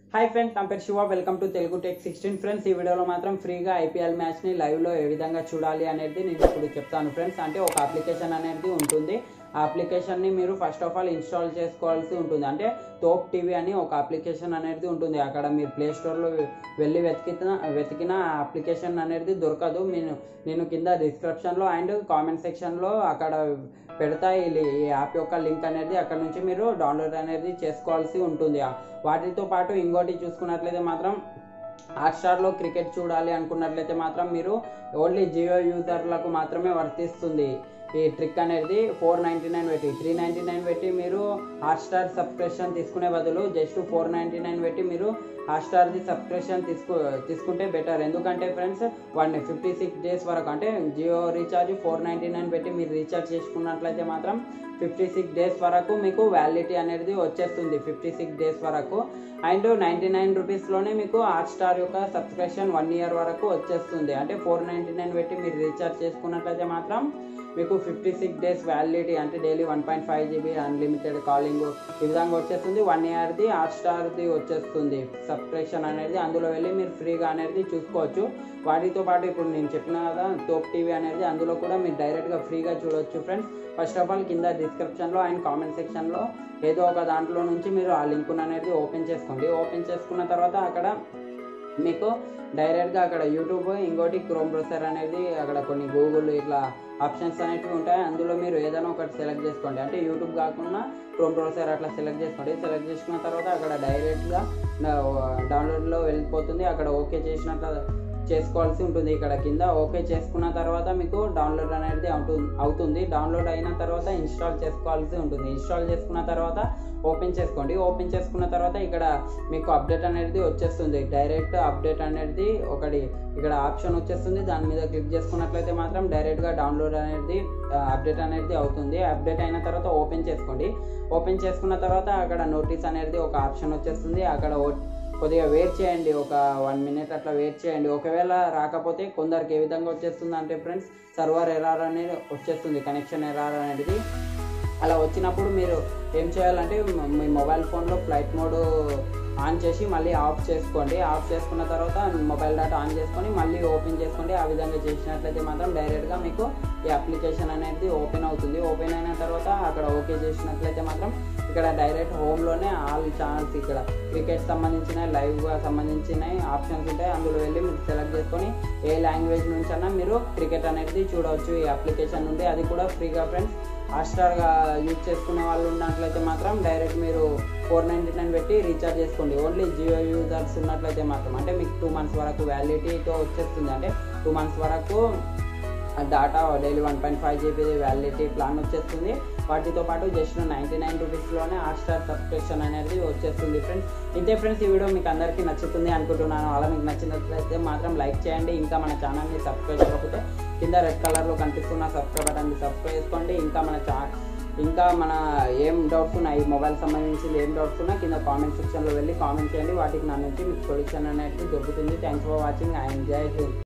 hi friends నా పేరు Shiva welcome to Telugu tech sixteen friends ఈ వీడియోలో మాత్రం ఫ్రీగా ఐపీఎల్ మ్యాచ్ని లైవ్లో ఏ విధంగా చూడాలి అనేది నేను ఇప్పుడు చెప్తాను ఫ్రెండ్స్ అంటే ఒక అప్లికేషన్ అనేది ఉంటుంది ఆ అప్లికేషన్ని మీరు ఫస్ట్ ఆఫ్ ఆల్ ఇన్స్టాల్ చేసుకోవాల్సి ఉంటుంది అంటే తోప్ టీవీ అని ఒక అప్లికేషన్ అనేది ఉంటుంది అక్కడ మీరు ప్లే స్టోర్లో వెళ్ళి వెతికిన వెతికిన ఆ అప్లికేషన్ అనేది దొరకదు నేను నేను కింద డిస్క్రిప్షన్లో అండ్ కామెంట్ సెక్షన్లో అక్కడ పెడతా ఈ లి- ఈ యాప్ యొక్క లింక్ అనేది అక్కడ నుంచి మీరు డౌన్లోడ్ అనేది చేసుకోవాల్సి ఉంటుంది వాటితో పాటు ఇంకోటి చూసుకున్నట్లయితే మాత్రం హాట్స్టార్లో క్రికెట్ చూడాలి అనుకున్నట్లయితే మాత్రం మీరు ఓన్లీ జియో యూజర్లకు మాత్రమే వర్తిస్తుంది ఈ ట్రిక్ అనేది ఫోర్ నైంటీ నైన్ పెట్టి త్రీ నైంటీ నైన్ పెట్టి మీరు హాట్స్టార్ సబ్స్క్రిప్షన్ తీసుకునే బదులు జస్ట్ ఫోర్ నైంటీ నైన్ పెట్టి మీరు హాట్స్టార్ది సబ్స్క్రిప్షన్ తీసుకు తీసుకుంటే బెటర్ ఎందుకంటే friends one fifty six days వరకు అంటే Jio recharge four ninety nine పెట్టి మీరు రీఛార్జ్ చేసుకున్నట్లయితే మాత్రం ఫిఫ్టీ సిక్స్ డేస్ వరకు మీకు వ్యాలిడిటీ అనేది వచ్చేస్తుంది ఫిఫ్టీ సిక్స్ డేస్ వరకు అండ్ నైంటీ నైన్ రూపీస్లోనే మీకు హాట్స్టార్ యొక్క సబ్స్క్రిప్షన్ వన్ ఇయర్ వరకు వచ్చేస్తుంది అంటే ఫోర్ నైంటీ నైన్ పెట్టి మీరు రీఛార్జ్ చేసుకున్నట్లయితే మాత్రం మీకు ఫిఫ్టీ సిక్స్ డేస్ వ్యాలిడిటీ అంటే daily one point five GB unlimited calling ఈ విధంగా వచ్చేస్తుంది వన్ ఇయర్ది హాట్స్టార్ది వచ్చేస్తుంది సబ్స్క్రిప్షన్ అనేది అందులో వెళ్ళి మీరు ఫ్రీగా అనేది చూసుకోవచ్చు వాటితో పాటు ఇప్పుడు నేను చెప్పిన కదా తోప్ టీవీ అనేది అందులో కూడా మీరు డైరెక్ట్గా ఫ్రీగా చూడొచ్చు ఫ్రెండ్స్ ఫస్ట్ ఆఫ్ ఆల్ కింద డిస్క్రిప్షన్లో అండ్ కామెంట్ సెక్షన్లో ఏదో ఒక దాంట్లో నుంచి మీరు ఆ లింక్ అనేది ఓపెన్ చేసుకోండి ఓపెన్ చేసుకున్న తర్వాత అక్కడ మీకు డైరెక్ట్గా అక్కడ యూట్యూబ్ ఇంకోటి క్రోమ్ బ్రౌజర్ అనేది అక్కడ కొన్ని గూగుల్ ఇట్లా ఆప్షన్స్ అనేవి ఉంటాయి అందులో మీరు ఏదైనా ఒకటి సెలెక్ట్ చేసుకోండి అంటే యూట్యూబ్ కాకుండా క్రోమ్ బ్రౌజర్ అట్లా సెలెక్ట్ చేసుకోండి సెలెక్ట్ చేసుకున్న తర్వాత అక్కడ డైరెక్ట్గా డౌన్లోడ్లో వెళ్ళిపోతుంది అక్కడ ఓకే చేసినట్టు చేసుకోవాల్సి ఉంటుంది ఇక్కడ కింద ఓకే చేసుకున్న తర్వాత మీకు డౌన్లోడ్ అనేది అవుతుంది అవుతుంది డౌన్లోడ్ అయిన తర్వాత ఇన్స్టాల్ చేసుకోవాల్సి ఉంటుంది ఇన్స్టాల్ చేసుకున్న తర్వాత ఓపెన్ చేసుకోండి ఓపెన్ చేసుకున్న తర్వాత ఇక్కడ మీకు అప్డేట్ అనేది వచ్చేస్తుంది డైరెక్ట్ అప్డేట్ అనేది ఒకటి ఇక్కడ ఆప్షన్ వచ్చేస్తుంది దాని మీద క్లిక్ చేసుకున్నట్లయితే మాత్రం డైరెక్ట్గా డౌన్లోడ్ అనేది అప్డేట్ అనేది అవుతుంది అప్డేట్ అయిన తర్వాత ఓపెన్ చేసుకోండి ఓపెన్ చేసుకున్న తర్వాత అక్కడ నోటీస్ అనేది ఒక ఆప్షన్ వచ్చేస్తుంది అక్కడ ఓ- కొద్దిగా వెయిట్ చేయండి ఒక వన్ మినిట్ అట్లా వెయిట్ చేయండి ఒకవేళ రాకపోతే కొందరికి ఏ విధంగా వచ్చేస్తుంది అంటే ఫ్రెండ్స్ సర్వర్ ఎరార్ అనేది వచ్చేస్తుంది కనెక్షన్ ఎరార్ అనేది అలా వచ్చినప్పుడు మీరు ఏం చేయాలంటే మ- మీ మొబైల్ ఫోన్లో ఫ్లైట్ మోడ్ ఆన్ చేసి మళ్ళీ ఆఫ్ చేసుకోండి ఆఫ్ చేసుకున్న తర్వాత మొబైల్ డేటా ఆన్ చేసుకొని మళ్ళీ ఓపెన్ చేసుకోండి ఆ విధంగా చేసినట్లయితే మాత్రం డైరెక్ట్గా మీకు ఈ అప్లికేషన్ అనేది ఓపెన్ అవుతుంది ఓపెన్ అయిన తర్వాత అక్కడ ఓకే చేసినట్లయితే మాత్రం ఇక్కడ డైరెక్ట్ హోమ్లోనే ఆల్ ఛానల్స్ ఇక్కడ క్రికెట్ సంబంధించిన లైవ్గా సంబంధించిన ఆప్షన్స్ ఉంటాయి అందులో వెళ్ళి మీరు సెలెక్ట్ చేసుకొని ఏ లాంగ్వేజ్ నుంచి అన్నా మీరు క్రికెట్ అనేది చూడవచ్చు ఈ అప్లికేషన్ నుండి అది కూడా ఫ్రీగా ఫ్రెండ్స్ హాట్స్టార్గా యూజ్ చేసుకునే వాళ్ళు ఉన్నట్లయితే మాత్రం డైరెక్ట్ మీరు ఫోర్ నైంటీ నైన్ పెట్టి రీఛార్జ్ చేసుకోండి ఓన్లీ జియో యూజర్స్ ఉన్నట్లయితే మాత్రం అంటే మీకు టూ మంత్స్ వరకు వ్యాలిడిటీతో వచ్చేస్తుంది అంటే టూ మంత్స్ వరకు data daily one point five GB validity plan వచ్చేస్తుంది వాటితో పాటు జస్ట్ నైంటీ నైన్ రూపీస్లోనే హాట్స్టార్ సబ్స్క్రిప్షన్ అనేది వచ్చేస్తుంది ఫ్రెండ్స్ ఇంతే ఫ్రెండ్స్ ఈ వీడియో మీకు అందరికీ నచ్చుతుంది అనుకుంటున్నాను అలా మీకు నచ్చినట్లయితే మాత్రం లైక్ చేయండి ఇంకా మన ఛానల్ని సబ్స్క్రైబ్ చేయకపోతే కింద రెడ్ కలర్లో కనిపిస్తున్న సబ్స్క్రైబ్ బటన్ని సబ్స్క్రైబ్ చేసుకోండి ఇంకా మన ఛా ఇంకా మన ఏం డౌట్స్ ఉన్నాయి మొబైల్ సంబంధించి ఏం డౌట్స్ ఉన్నా కింద కామెంట్ సెక్షన్లో వెళ్ళి కామెంట్ చేయండి వాటికి నా నుంచి మీకు సొల్యూషన్ అనేది దొరుకుతుంది thanks for watching I enjoy